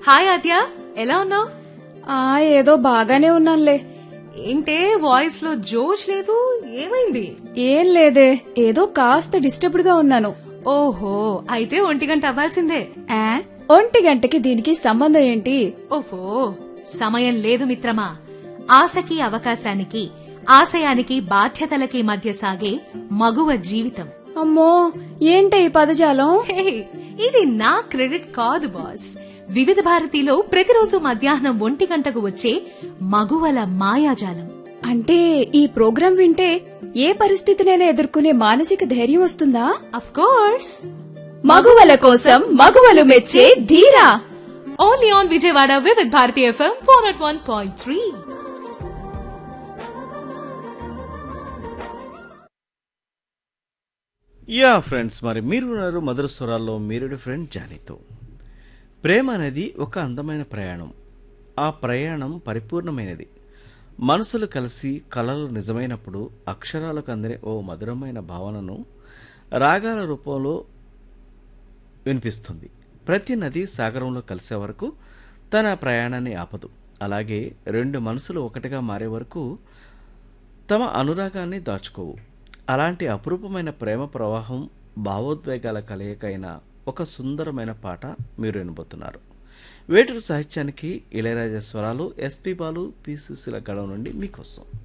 hi ఆద్య ఎలా ఉన్నావు ఆ ఏదో బాగానే ఉన్నానులే ఏంటే వాయిస్ లో జోష్ లేదు ఏమైంది ఏం లేదే ఏదో కాస్త డిస్టర్బ్డ్ గా ఉన్నాను ఓహో అయితే ఒంటి గంట అవ్వాల్సిందే ఆ, ఒంటి గంటకి దీనికి సంబంధం ఏంటి ఓహో సమయం లేదు మిత్రమా ఆశకి అవకాశానికి ఆశయానికి బాధ్యతలకి మధ్య సాగే మగువ జీవితం అమ్మో ఏంటి ఈ పదజాలం హే, ఇది నా క్రెడిట్ కాదు బాస్ వివిధ భారతిలో ప్రతిరోజు మధ్యాహ్నం ఒంటి గంటకు వచ్చే మగువల మాయాజాలం అంటే ఈ ప్రోగ్రాం వింటే ఏ పరిస్థితినైనా ఎదుర్కొనే మానసిక ధైర్యం వస్తుందా అఫ్ కోర్స్ మగువల కోసం మగువలు మెచ్చే ధీరా only on Vijayawada Vividh Bharati FM four at one point three yeah friends మరి మీరు ఉన్నారు మధుర స్వరాల్లో మీరుడి ఫ్రెండ్ జానీతో ప్రేమ అనేది ఒక అందమైన ప్రయాణం ఆ ప్రయాణం పరిపూర్ణమైనది మనసులు కలిసి కలలు నిజమైనప్పుడు అక్షరాలకు అందని ఓ మధురమైన భావనను రాగాల రూపంలో వినిపిస్తుంది ప్రతి నది సాగరంలో కలిసే వరకు తన ప్రయాణాన్ని ఆపదు అలాగే రెండు మనసులు ఒకటిగా మారే వరకు తమ అనురాగాన్ని దాచుకోవు అలాంటి అపురూపమైన ప్రేమ ప్రవాహం భావోద్వేగాల కలయికైన ఒక సుందరమైన పాట మీరు వినబోతున్నారు వేటూరు సాహిత్యానికి ఇళయరాజా స్వరాలు ఎస్పి బాలు పి సుశీల గళం నుండి మీకోసం